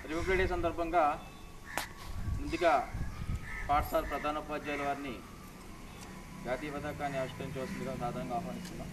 Republic day సందర్భంగా ముందుగా పాఠశాల ప్రధానోపాధ్యాయుల వారిని జాతీయ పథకాన్ని ఆవిష్కరించవలసిందిగా సాధారణంగా ఆహ్వానిస్తున్నాం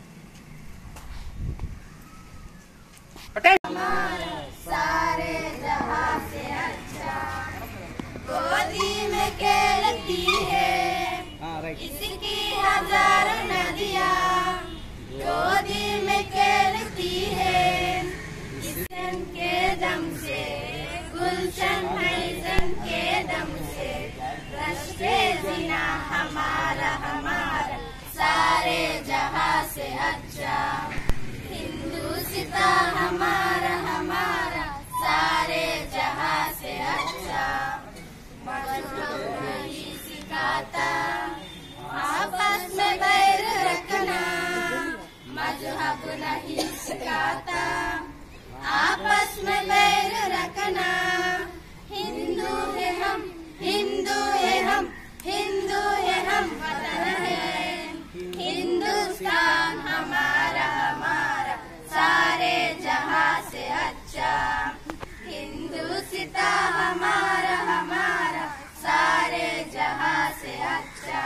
गोदी में खेलती है इसकी हजारों नदियाँ गोदी में खेलती है किशन के दम से गुलशन फैजन के दम से रश्ते जीना हमारा हमारा सारे जहां से अच्छा हिंदू सिता हमारा हमारा सारे जहां से अच्छा मजहब नहीं सिखाता आपस में बैर रखना मजहब नहीं सिखाता आपस में बैर रखना हिंदू है हम हिंदू है हम हिंदू है हम वतन है हिंदुस्तान हमारा हमारा सारे जहां से अच्छा हिंदू सिता हमारा हमारा सारे जहां से अच्छा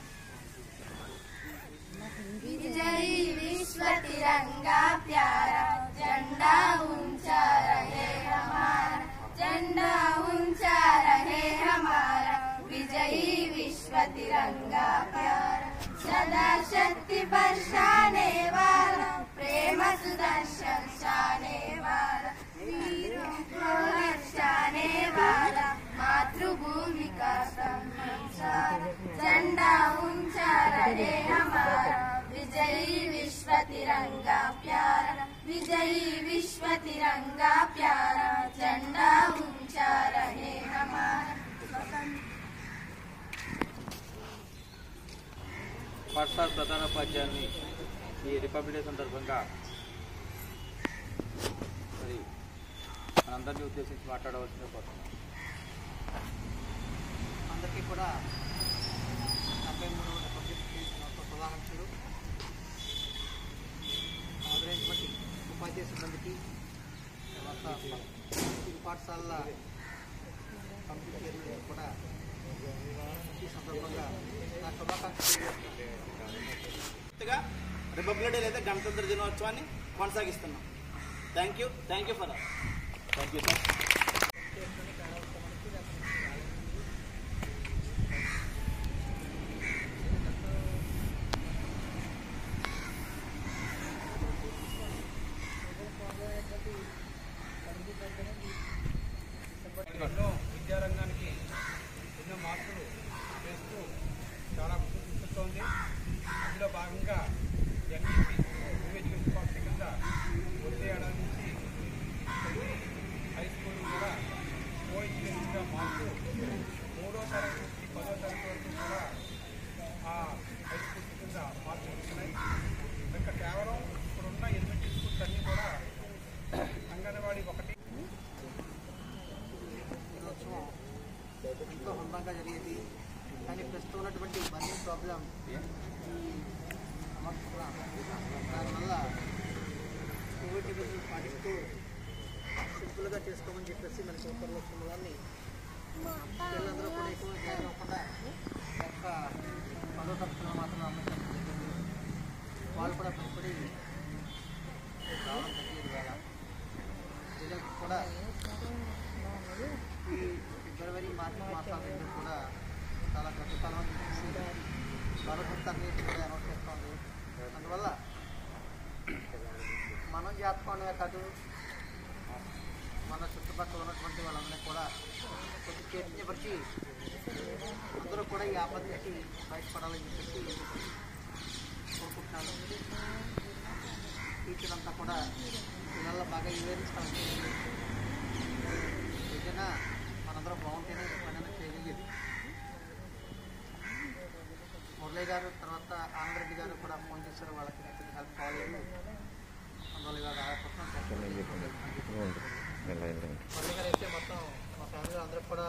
विजयी विश्व तिरंगा प्यारा झंडा ऊंचा रहे हमारा झंडा ऊंचा रहे हमारा विजयी विश्व तिरंगा प्यारा सदा शक्ति बरसाने वाला प्रेम सुदर्शन शाने वाला वीरों को रक्षाने वाला मातृभूमि का सम्मान झंडा ऊंचा रहे हमारा विजयी विश्व तिरंगा प्यारा विजयी विश्व तिरंगा प्यारा झंडा ऊंचा रहे हमारा పాఠశాల ప్రధానోపాధ్యాయుల్ని ఈ రిపబ్లిక్ డే సందర్భంగా మరి మనందరినీ ఉద్దేశించి మాట్లాడవలసిందిగా కోరుతున్నాం అందరికీ కూడా డెబ్బై మూడవ రిపబ్లిక్ డే యొక్క శుభాకాంక్షలు ఆదరించినటువంటి ఉపాధ్యాయ సిబ్బందికి తర్వాత ఈ పాఠశాలల కమిటీ చైర్మన్ కూడా ఈ సందర్భంగా నా శుభాకాంక్షలు పూర్తిగా రిపబ్లిక్ డే లేదా గణతంత్ర దినోత్సవాన్ని కొనసాగిస్తున్నాం thank you thank you for thank you sir ఎన్నో విద్యారంగానికి ఎన్నో మార్పులు చేస్తూ చాలా ముందుకు తీసుకొస్తోంది అందులో భాగంగా ఎన్ఈపి న్యూ ఎడ్యుకేషన్ పాలసీ కింద వచ్చే ఏడాది నుంచి ప్రతి హై స్కూల్ కూడా కో ఎడ్యుకేషన్గా మారుతూ మూడో తరగతి నుంచి పదో తరగతి వరకు కూడా ఆ హై స్కూల్స్ కింద మార్పులు వస్తున్నాయి ఇంకా కేవలం ఇప్పుడున్న ఎలిమెంటరీ స్కూల్స్ అన్నీ కూడా అంగన్వాడీ ఒకటి దినోత్సవం ఎంతో అందంగా జరిగేది కానీ ప్రస్తుతం ఉన్నటువంటి బర్నింగ్ ప్రాబ్లం ఈ సమస్య దానివల్ల కోవిడ్ నిబంధనలు పాటిస్తూ సింపుల్గా చేసుకోమని చెప్పేసి మనకి ఉత్తర్వులు వస్తున్న దాన్ని పిల్లలందరూ కూడా ఎక్కువ జాయిన్ అవ్వకుండా యొక్క పదో తరగతిలో మాత్రం అమ్మకం జరిగింది వాళ్ళు కూడా భయపడి రావడం జరిగేది వేళ వీళ్ళకి కూడా ఈ ఫిబ్రవరి మార్చి మాసాల రెండు కూడా చాలా గతకాలం మరొక తరగతి కూడా అనౌన్స్ చేస్తోంది అందువల్ల మనం జాతకంగా కాదు మన చుట్టుపక్కల ఉన్నటువంటి వాళ్ళందరినీ కూడా కొద్ది చైతన్యపరిచి అందరూ కూడా ఈ ఆపద నుంచి బయటపడాలని చెప్పేసి కోరుకుంటున్నాను టీచర్ అంతా కూడా పిల్లల్లో బాగా వివరిస్తాను ఏదైనా మనందరం బాగుంటేనే పని చేయగలిగేది మురళి గారు తర్వాత ఆనందరెడ్డి గారు కూడా ఫోన్ చేశారు వాళ్ళకి కొద్దిగా హెల్ప్ కాలేదు అందువల్ల ఇవాళ రాకపోతున్నాం మురళి గారు అయితే మొత్తం మా ఫ్యామిలీ అందరూ కూడా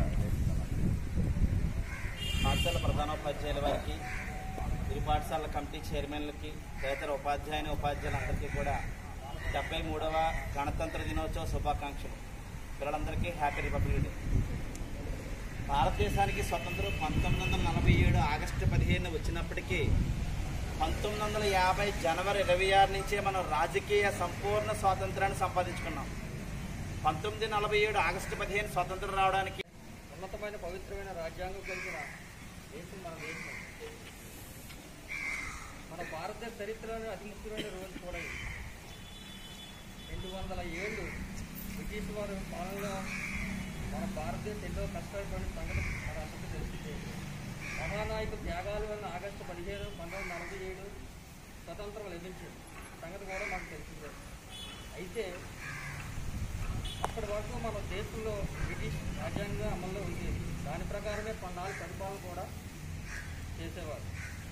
పాఠశాల ప్రధానోపాధ్యాయుల వారికి ఇరు పాఠశాల కమిటీ చైర్మన్లకి తదితర ఉపాధ్యాయుని ఉపాధ్యాయులందరికీ కూడా డెబ్బై మూడవ గణతంత్ర దినోత్సవ శుభాకాంక్షలు పిల్లలందరికీ హ్యాపీ రిపబ్లిక్ డే భారతదేశానికి స్వతంత్రం పంతొమ్మిది వందల నలభై ఏడు ఆగస్టు పదిహేను వచ్చినప్పటికీ పంతొమ్మిది వందల యాభై జనవరి ఇరవై ఆరు నుంచే మనం రాజకీయ సంపూర్ణ స్వాతంత్రాన్ని సంపాదించుకున్నాం పంతొమ్మిది నలభై ఏడు ఆగస్టు పదిహేను స్వాతంత్రం రావడానికి ఉన్నతమైన పవిత్రమైన రాజ్యాంగం కలిగిన దేశం మన దేశం మన భారతదేశ చరిత్రలో అతి ముఖ్యమైన రోజు కూడా ఇది. రెండు వందల ఏళ్ళు బ్రిటిష్ వారు పాలనలో మన భారతదేశం ఎన్నో కష్టాలు పడిన సంగతి మన అందరికీ తెలిసిందే మహానాయకుల త్యాగాల వల్ల ఆగస్టు పదిహేను పంతొమ్మిది వందల నలభై ఏడు స్వతంత్రం లభించింది సంగతి కూడా మాకు తెలిసిందే అయితే అప్పటి వరకు మన దేశంలో బ్రిటిష్ రాజ్యాంగం అమల్లో ఉంది దాని ప్రకారమే కొన్నాళ్ళు పరిపాలన కూడా చేసేవారు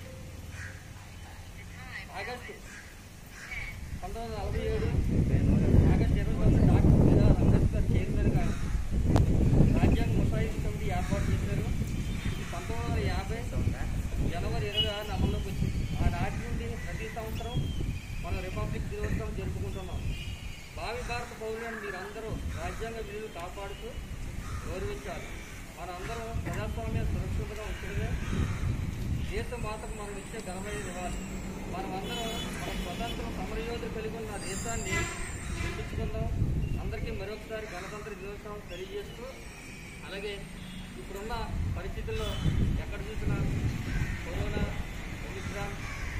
ఆగస్టు పంతొమ్మిది వందల నలభై ఏడు ఆగస్టు ఇరవై తొమ్మిది డాక్టర్ బిఆర్ అంబేద్కర్ చైర్మన్గా రాజ్యాంగ ముసాయిదీ కమిటీ ఏర్పాటు చేశారు ఇది పంతొమ్మిది వందల యాభై జనవరి ఇరవై ఆరున అమల్లోకి వచ్చింది ఆనాటి నుండి ప్రతి సంవత్సరం మనం రిపబ్లిక్ దినోత్సవం జరుపుకుంటున్నాం భావి భారత పౌరులను మీరందరూ రాజ్యాంగ విలువలు కాపాడుతూ గౌరవించాలి మనందరం ప్రజాస్వామ్య సురక్షితంగా ఉంచడమే దేశ మాతకు మనం ఇచ్చే ఘనమైన నివాళి మనమందరం మన స్వతంత్రం సమరయోధులు కలిగి ఉన్న దేశాన్ని నిర్మించుకుందాం అందరికీ మరొకసారి గణతంత్ర దినోత్సవం తెలియజేస్తూ అలాగే ఇప్పుడున్న పరిస్థితుల్లో ఎక్కడ చూసినా కరోనా ఒమిక్రాన్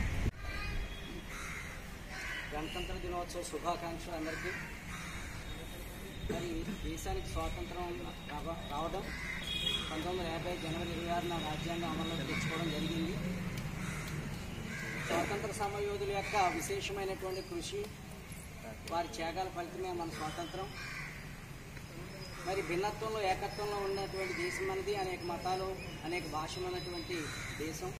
గణతంత్ర దినోత్సవ శుభాకాంక్షలు అందరికీ మరి దేశానికి స్వాతంత్రం రావ- రావడం పంతొమ్మిది వందల యాభై జనవరి ఇరవై ఆరున రాజ్యాంగం అమల్లోకి తెచ్చుకోవడం జరిగింది స్వాతంత్ర సమరయోధుల యొక్క విశేషమైనటువంటి కృషి వారి త్యాగాల ఫలితమే మన స్వాతంత్రం మరి భిన్నత్వంలో ఏకత్వంలో ఉన్నటువంటి దేశం మనది అనేక మతాలు అనేక భాషలు ఉన్నటువంటి దేశం